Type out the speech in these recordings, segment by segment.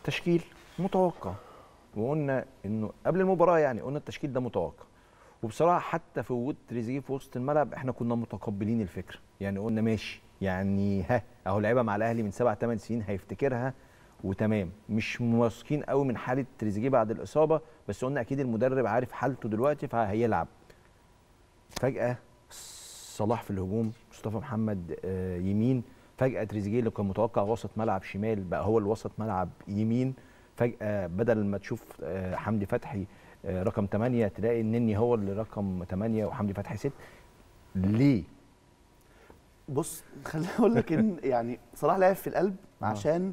تشكيل متوقع وقلنا انه قبل المباراه يعني قلنا التشكيل ده متوقع وبصراحه حتى في وجود تريزيجيه في وسط الملعب احنا كنا متقبلين الفكره يعني قلنا ماشي يعني ها اهو لعيبه مع الاهلي من سبع ثمان سنين هيفتكرها وتمام مش واثقين قوي من حاله تريزيجيه بعد الاصابه بس قلنا اكيد المدرب عارف حالته دلوقتي فهيلعب فجاه صلاح في الهجوم مصطفى محمد آه، يمين فجاه تريزيجيه اللي كان متوقع وسط ملعب شمال بقى هو الوسط ملعب يمين فجاه بدل ما تشوف آه، حمدي فتحي آه، رقم 8 تلاقي النني هو اللي رقم 8 وحمدي فتحي 6 ليه؟ بص خليني اقول لك ان يعني صلاح لعب في القلب عشان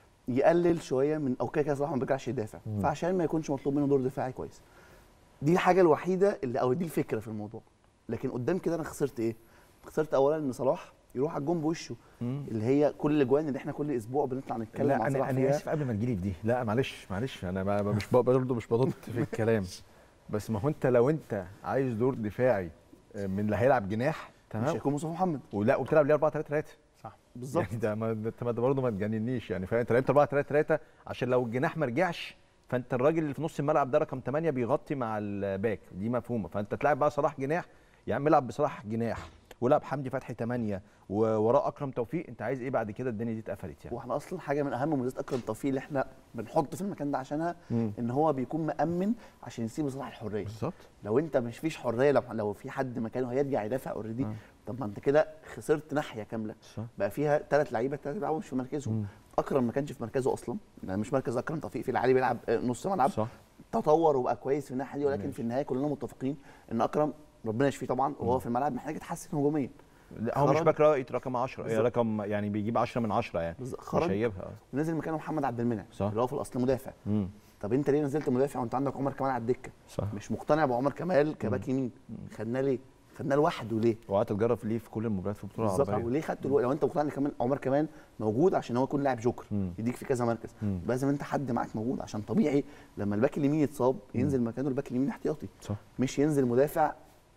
يقلل شويه من او كده كده صلاح ما بيرجعش يدافع فعشان ما يكونش مطلوب منه دور دفاعي كويس دي الحاجه الوحيده اللي او دي الفكره في الموضوع لكن قدام كده انا خسرت ايه خسرت اولا ان صلاح يروح على الجون بوشه اللي هي كل الاجوان اللي احنا كل اسبوع بنطلع نتكلم لا مع انا صلاح انا فيها اسف قبل ما تجيلي في دي لا معلش معلش انا ما- ما- مش ب- برضه مش بضد في الكلام بس ما هو انت لو انت عايز دور دفاعي آه، من اللي هيلعب جناح مش تمام هيكون مصطفى محمد ولا وبتلعب ليه 4 3 3 صح بالظبط يعني ده ما انت ما- برضه ما تجننيش يعني فاهم انت لعبت 4 3 3 عشان لو الجناح ما رجعش فانت الراجل اللي في نص الملعب ده رقم 8 بيغطي مع الباك دي مفهومه فانت تلعب بقى صلاح جناح يا عم العب بصلاح جناح ولعب حمدي فتحي 8 ووراه اكرم توفيق انت عايز ايه بعد كده الدنيا دي اتقفلت يعني واحنا اصلا حاجه من اهم مميزات اكرم توفيق اللي احنا بنحط في المكان ده عشانها مم. ان هو بيكون مامن عشان يسيب صلاح الحريه بالظبط لو انت مش فيش حريه لو, لو في حد مكانه هيرجع يدافع اوريدي آه. طب ما انت كده خسرت ناحيه كامله صح بقى فيها ثلاث لعيبه ثلاث بيلعبوا مش في مركزهم مم. اكرم ما كانش في مركزه اصلا يعني مش مركز اكرم توفيق في العالي بيلعب آه، نص ملعب صح تطور وبقى كويس في الناحيه دي ولكن ماشي. في النهايه كلنا متفقين ان اكرم ربنا يشفيه طبعا وهو في الملعب محتاج يتحسن هجوميا لا هو مش خرج- باك رايت رقم 10 بالظبط. رقم يعني بيجيب 10 من 10 يعني بالظبط. مش خرج هيجيبها ونزل مكانه محمد عبد المنعم صح. اللي هو في الاصل مدافع امم طب انت ليه نزلت مدافع وانت عندك عمر كمال على الدكه صح مش مقتنع بعمر كمال كباك يمين خدناه ليه خدناه لوحده ليه وقعدت تجرب ليه في كل المباريات في البطوله بالظبط العربيه وليه خدته الوقت لو انت مقتنع ان كمان عمر كمان موجود عشان هو يكون لاعب جوكر مم. يديك في كذا مركز مم. لازم انت حد معاك موجود عشان طبيعي لما الباك اليمين يتصاب ينزل مكانه الباك اليمين احتياطي صح مش ينزل مدافع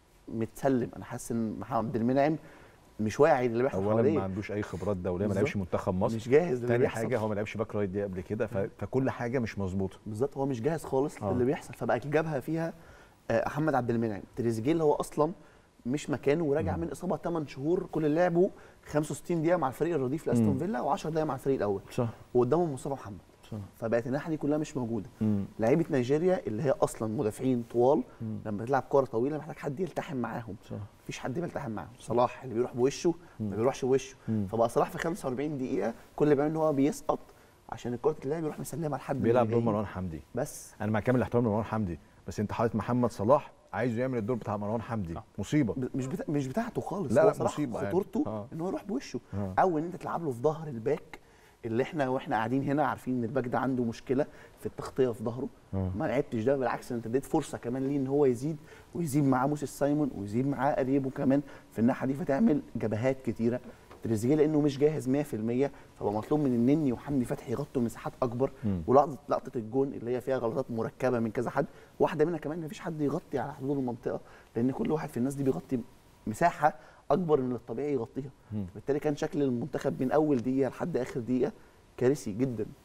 متسلم انا حاسس ان محمد عبد المنعم مش واعي للي بيحصل اولا ما حواليه عندوش اي خبرات دوليه ما بالظبط. لعبش منتخب مصر مش جاهز للي تاني بيحصل. حاجه هو ما لعبش باك رايت دي قبل كده ف... فكل حاجه مش مظبوطه بالظبط هو مش جاهز خالص آه. للي بيحصل فبقى الجبهه فيها آه، احمد عبد المنعم تريزيجيه اللي هو اصلا مش مكانه وراجع من اصابه 8 شهور كل اللي لعبه 65 دقيقه مع الفريق الرديف لاستون مم. فيلا و10 دقائق مع الفريق الاول صح وقدامهم مصطفى محمد صح فبقت الناحيه دي كلها مش موجوده امم لعيبه نيجيريا اللي هي اصلا مدافعين طوال مم. لما تلعب كره طويله محتاج حد يلتحم معاهم صح مفيش حد بيلتحم معاهم صلاح اللي بيروح بوشه ما بيروحش بوشه مم. فبقى صلاح في 45 دقيقه كل اللي بيعمله ان هو بيسقط عشان الكره تتلعب يروح مسلمها لحد بيلعب اللي دور جاي. مروان حمدي بس انا مع كامل الاحترام لمروان حمدي بس انت حاطط محمد صلاح عايزه يعمل الدور بتاع مروان حمدي صح. مصيبه ب- مش بتا... مش بتاعته خالص لا، هو لا، صلاح مصيبة يعني. خطورته آه. ان هو يروح بوشه آه. او ان انت تلعب له في ظهر الباك اللي احنا واحنا قاعدين هنا عارفين ان الباك ده عنده مشكله في التغطيه في ظهره آه. ما لعبتش ده بالعكس انت اديت فرصه كمان ليه ان هو يزيد ويزيد معاه موسيس سايمون ويزيد معاه قريبه كمان في الناحيه دي فتعمل جبهات كتيره تريزيجيه لانه مش جاهز 100% فبقى مطلوب من النني وحمدي فتحي يغطوا مساحات اكبر مم. ولقطه لقطه الجون اللي هي فيها غلطات مركبه من كذا حد واحده منها كمان مفيش حد يغطي على حدود المنطقه لان كل واحد في الناس دي بيغطي مساحه اكبر من الطبيعي يغطيها مم. بالتالي كان شكل المنتخب من اول دقيقه لحد اخر دقيقه كارثي جدا